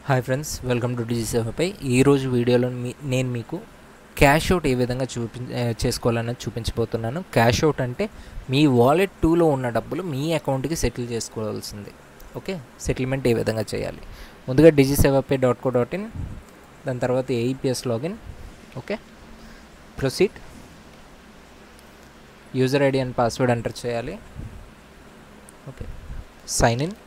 hi friends welcome to Digisevapay ఈరోజు వీడియోలో మీ నేను మీకు క్యాష్ అవుట్ ఏ విధంగా చూపి ఆ, చేసుకోవాలన్నది చూపించబోతున్నాను క్యాష్ అవుట్ అంటే మీ వాలెట్ టూలో ఉన్న డబ్బులు మీ అకౌంట్కి సెటిల్ చేసుకోవాల్సింది ఓకే సెటిల్మెంట్ ఏ విధంగా చేయాలి ముందుగా Digisevapay dot co dot in దాని తర్వాత AEPS login okay proceed user ID and password enter చేయాలి ఓకే సైన్ ఇన్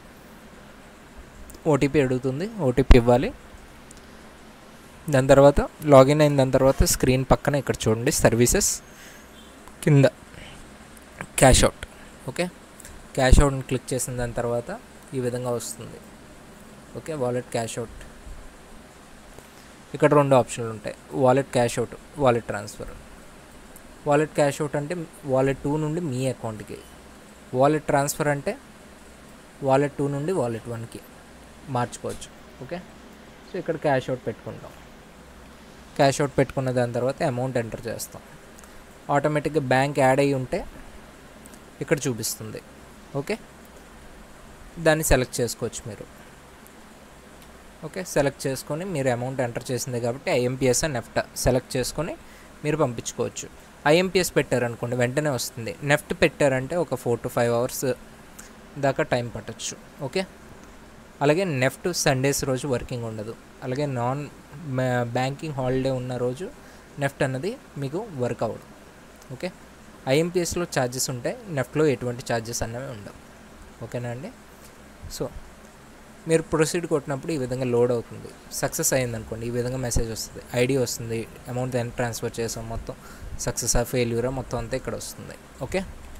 ఓటీపీ అడుగుతుంది ఓటీపీ ఇవ్వాలి దాని తర్వాత లాగిన్ అయిన దాని తర్వాత స్క్రీన్ పక్కన ఇక్కడ చూడండి సర్వీసెస్ కింద క్యాష్ అవుట్ ఓకే క్యాష్ అవుట్ని క్లిక్ చేసిన దాని తర్వాత ఈ విధంగా వస్తుంది ఓకే వాలెట్ క్యాష్ అవుట్ ఇక్కడ రెండు ఆప్షన్లు ఉంటాయి wallet cash out wallet transfer wallet cash out అంటే వాలెట్ టూ నుండి మీ అకౌంట్కి వాలెట్ ట్రాన్స్ఫర్ అంటే వాలెట్ టూ నుండి వాలెట్ వన్కి మార్చుకోవచ్చు ఓకే సో ఇక్కడ క్యాష్ అవుట్ పెట్టుకుంటాం క్యాష్ అవుట్ పెట్టుకున్న దాని తర్వాత అమౌంట్ ఎంటర్ చేస్తాం ఆటోమేటిక్గా బ్యాంక్ యాడ్ అయ్యి ఉంటే ఇక్కడ చూపిస్తుంది ఓకే దాన్ని సెలెక్ట్ చేసుకోవచ్చు మీరు ఓకే సెలెక్ట్ చేసుకొని మీరు అమౌంట్ ఎంటర్ చేసింది కాబట్టి ఐఎంపిఎస్ అండ్ నెఫ్ట్ సెలెక్ట్ చేసుకొని మీరు పంపించుకోవచ్చు ఐఎంపిఎస్ పెట్టారనుకోండి వెంటనే వస్తుంది నెఫ్ట్ పెట్టారంటే ఒక ఫోర్ టు ఫైవ్ అవర్స్ దాకా టైం పట్టచ్చు ఓకే అలాగే నెఫ్ట్ సండేస్ రోజు వర్కింగ్ ఉండదు అలాగే నాన్ బ్యాంకింగ్ హాలిడే ఉన్న రోజు నెఫ్ట్ అన్నది మీకు వర్క్ అవ్వదు ఓకే ఐఎంపిఎస్లో ఛార్జెస్ ఉంటాయి నెఫ్ట్లో ఎటువంటి ఛార్జెస్ అనేవి ఉండవు ఓకేనా అండి సో మీరు ప్రొసీడ్ కొట్టినప్పుడు ఈ విధంగా లోడ్ అవుతుంది సక్సెస్ అయింది అనుకోండి ఈ విధంగా మెసేజ్ వస్తుంది ఐడి వస్తుంది అమౌంట్ ఎంత ట్రాన్స్ఫర్ చేసాం మొత్తం సక్సెస్ ఆ ఫెయిల్యూరా మొత్తం అంతా ఇక్కడ వస్తుంది ఓకే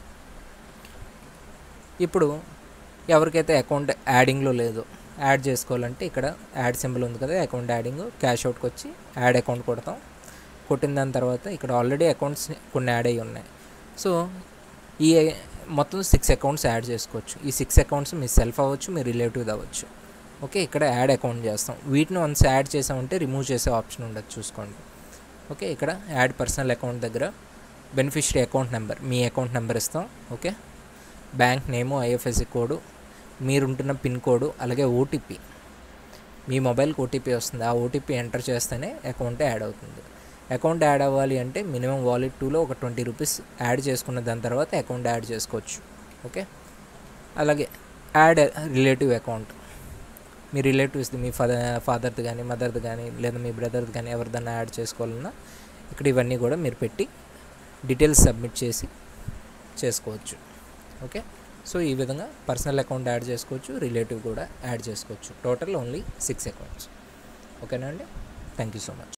ఇప్పుడు ఎవరికైతే అకౌంట్ యాడింగ్లో లేదో యాడ్ చేసుకోవాలంటే ఇక్కడ యాడ్ సింబల్ ఉంది కదా అకౌంట్ యాడింగ్ క్యాష్ అవుట్కి వచ్చి యాడ్ అకౌంట్ కొడతాం కొట్టిన దాని తర్వాత ఇక్కడ ఆల్రెడీ అకౌంట్స్ కొన్ని యాడ్ అయ్యి ఉన్నాయి సో ఈ మొత్తం సిక్స్ అకౌంట్స్ యాడ్ చేసుకోవచ్చు ఈ సిక్స్ అకౌంట్స్ మీ సెల్ఫ్ అవ్వచ్చు మీ రిలేటివ్ అవ్వచ్చు ఓకే ఇక్కడ యాడ్ అకౌంట్ చేస్తాం వీటిని వన్స్ యాడ్ చేసామంటే రిమూవ్ చేసే ఆప్షన్ ఉండదు చూసుకోండి ఓకే ఇక్కడ యాడ్ పర్సనల్ అకౌంట్ దగ్గర బెనిఫిషరీ అకౌంట్ నెంబర్ మీ అకౌంట్ నెంబర్ ఇస్తాం okay bank name IFSC code మీరుంటున్న పిన్ కోడ్ అలాగే ఓటీపీ మీ మొబైల్కి ఓటీపీ వస్తుంది ఆ ఓటీపీ ఎంటర్ చేస్తేనే అకౌంట్ యాడ్ అవుతుంది అకౌంట్ యాడ్ అవ్వాలి అంటే మినిమం వాలెట్ టూలో ఒక ట్వంటీ రూపీస్ యాడ్ చేసుకున్న దాని తర్వాత అకౌంట్ యాడ్ చేసుకోవచ్చు ఓకే అలాగే యాడ్ రిలేటివ్ అకౌంట్ మీ రిలేటివ్స్ది మీ ఫాదర్ ఫాదర్ది కానీ మదర్ది కానీ లేదా మీ బ్రదర్ది కానీ ఎవరిదన్నా యాడ్ చేసుకోవాలన్నా ఇక్కడ ఇవన్నీ కూడా మీరు పెట్టి డీటెయిల్స్ సబ్మిట్ చేసి చేసుకోవచ్చు ఓకే సో ఈ విధంగా పర్సనల్ అకౌంట్ యాడ్ చేసుకోవచ్చు రిలేటివ్ కూడా యాడ్ చేసుకోవచ్చు టోటల్ ఓన్లీ సిక్స్ అకౌంట్స్ ఓకేనా అండి థ్యాంక్ యూ సో మచ్